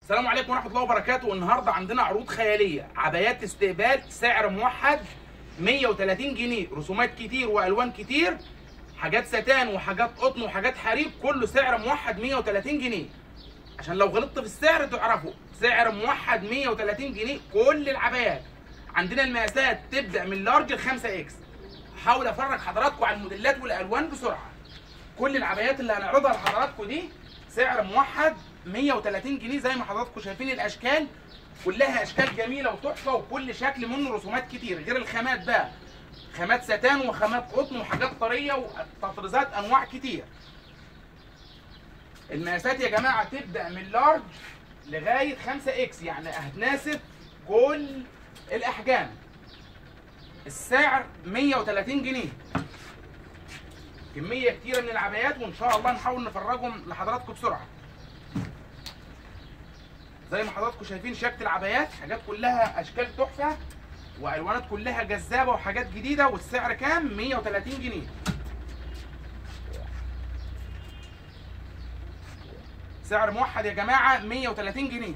السلام عليكم ورحمه الله وبركاته والنهارده عندنا عروض خياليه عبايات استقبال سعر موحد 130 جنيه رسومات كتير والوان كتير حاجات ستان وحاجات قطن وحاجات حرير كله سعر موحد 130 جنيه عشان لو غلطت في السعر تعرفوا سعر موحد 130 جنيه كل العبايات عندنا المقاسات تبدا من لارج ل 5 اكس هحاول افرج حضراتكم على الموديلات والالوان بسرعه كل العبايات اللي هنعرضها لحضراتكم دي سعر موحد 130 جنيه زي ما حضراتكم شايفين الاشكال كلها اشكال جميله وتحفه وكل شكل منه رسومات كتير غير الخامات بقى خامات ستان وخامات قطن وحاجات طريه وتطريزات انواع كتير المقاسات يا جماعه تبدا من لارج لغايه 5 اكس يعني هتناسب كل الاحجام السعر 130 جنيه كميه كتيره من العبايات وان شاء الله نحاول نفرجهم لحضراتكم بسرعه زي ما حضراتكم شايفين شكل العبايات حاجات كلها اشكال تحفه والوانات كلها جذابه وحاجات جديده والسعر كام 130 جنيه سعر موحد يا جماعه 130 جنيه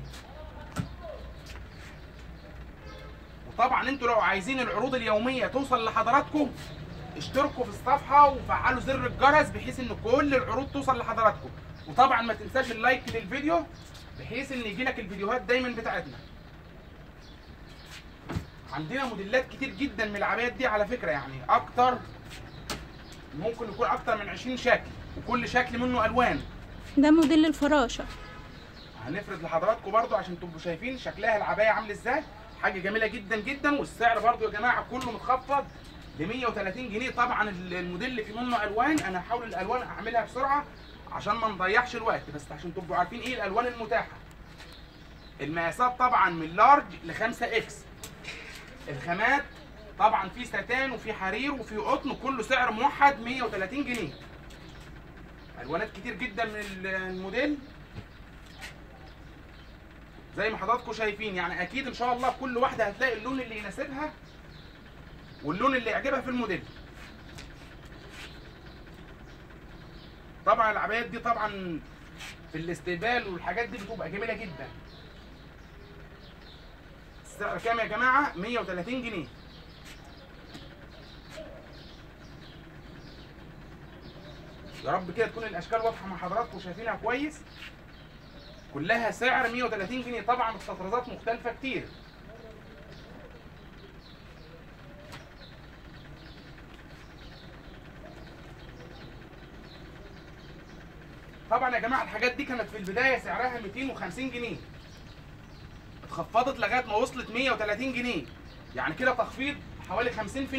وطبعا انتوا لو عايزين العروض اليوميه توصل لحضراتكم اشتركوا في الصفحه وفعلوا زر الجرس بحيث ان كل العروض توصل لحضراتكم وطبعا ما تنساش اللايك للفيديو بحيث ان يجي لك الفيديوهات دايما بتاعتنا عندنا موديلات كتير جدا من العبايات دي على فكره يعني اكتر ممكن يكون اكتر من 20 شكل وكل شكل منه الوان ده موديل الفراشة هنفرد لحضراتكم برضو عشان تبقوا شايفين شكلها العبايه عامل ازاي حاجه جميله جدا جدا والسعر برضو يا جماعه كله متخفض ب 130 جنيه طبعا الموديل اللي فيه منه الوان انا هحاول الالوان اعملها بسرعه عشان ما نضيعش الوقت بس عشان تبقوا عارفين ايه الالوان المتاحه المقاسات طبعا من لارج ل 5 اكس الخامات طبعا في ستان وفي حرير وفي قطن كله سعر موحد 130 جنيه الوانات كتير جدا من الموديل زي ما حضراتكم شايفين يعني اكيد ان شاء الله كل واحده هتلاقي اللون اللي يناسبها واللون اللي يعجبها في الموديل طبعا العبايات دي طبعا في الاستقبال والحاجات دي بتبقى جميله جدا السعر كام يا جماعه 130 جنيه يا رب كده تكون الاشكال واضحه مع حضراتكم وشايفينها كويس كلها سعر 130 جنيه طبعا التطريزات مختلفه كتير طبعا يا جماعه الحاجات دي كانت في البدايه سعرها 250 جنيه اتخفضت لغايه ما وصلت 130 جنيه يعني كده تخفيض حوالي 50%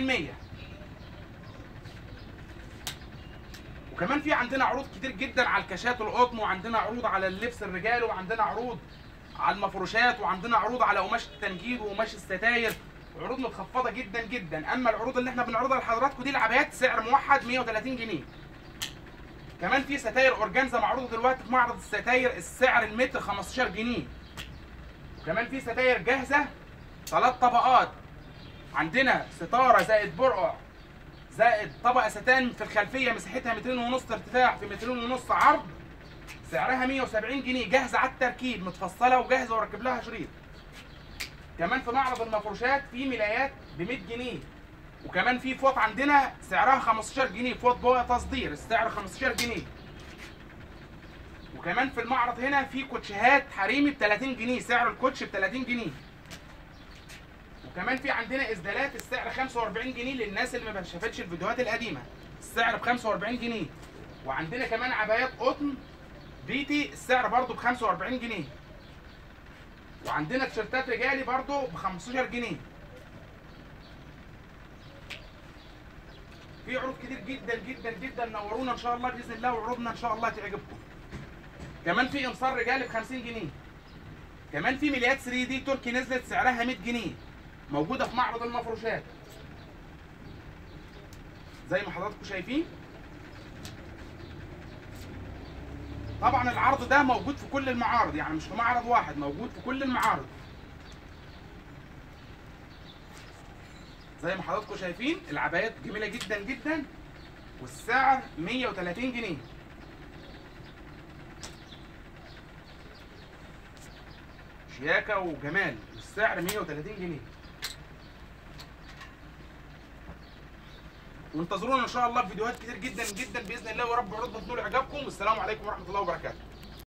وكمان في عندنا عروض كتير جدا على الكاشات القطن وعندنا عروض على اللبس الرجالي وعندنا عروض على المفروشات وعندنا عروض على قماش التنجيد وقماش الستاير عروض متخفضه جدا جدا اما العروض اللي احنا بنعرضها لحضراتكم دي العبايات سعر موحد 130 جنيه كمان في ستاير اورجانزا معروضه دلوقتي في معرض الستاير السعر المتر 15 جنيه وكمان في ستاير جاهزه ثلاث طبقات عندنا ستاره زائد برقع زائد طبقه ستان في الخلفيه مساحتها مترين ونص ارتفاع في مترين ونص عرض سعرها 170 جنيه جاهزه على التركيب متفصله وجاهزه وراكب لها شريط كمان في معرض المفروشات في ملايات ب 100 جنيه وكمان في فوط عندنا سعرها 15 جنيه فوط بقى تصدير السعر 15 جنيه وكمان في المعرض هنا في كوتشيهات حريمي ب 30 جنيه سعر الكوتش ب 30 جنيه وكمان في عندنا اسدالات السعر 45 جنيه للناس اللي ما شافتش الفيديوهات القديمه السعر ب 45 جنيه وعندنا كمان عبايات قطن بيتي السعر برضو ب 45 جنيه وعندنا تيشيرتات رجالي برضو ب 15 جنيه في عروض كتير جدا جدا جدا نورونا ان شاء الله باذن الله وعروضنا ان شاء الله تعجبكم كمان في انصار رجالي ب 50 جنيه كمان في مليات 3 دي تركي نزلت سعرها 100 جنيه موجوده في معرض المفروشات زي ما حضراتكم شايفين طبعا العرض ده موجود في كل المعارض يعني مش في معرض واحد موجود في كل المعارض زي ما حضراتكم شايفين العبايات جميله جدا جدا والسعر 130 جنيه شياكه وجمال والسعر 130 جنيه وانتظرونا ان شاء الله في فيديوهات كتير جدا جدا باذن الله ورب عروض بتنول اعجابكم والسلام عليكم ورحمه الله وبركاته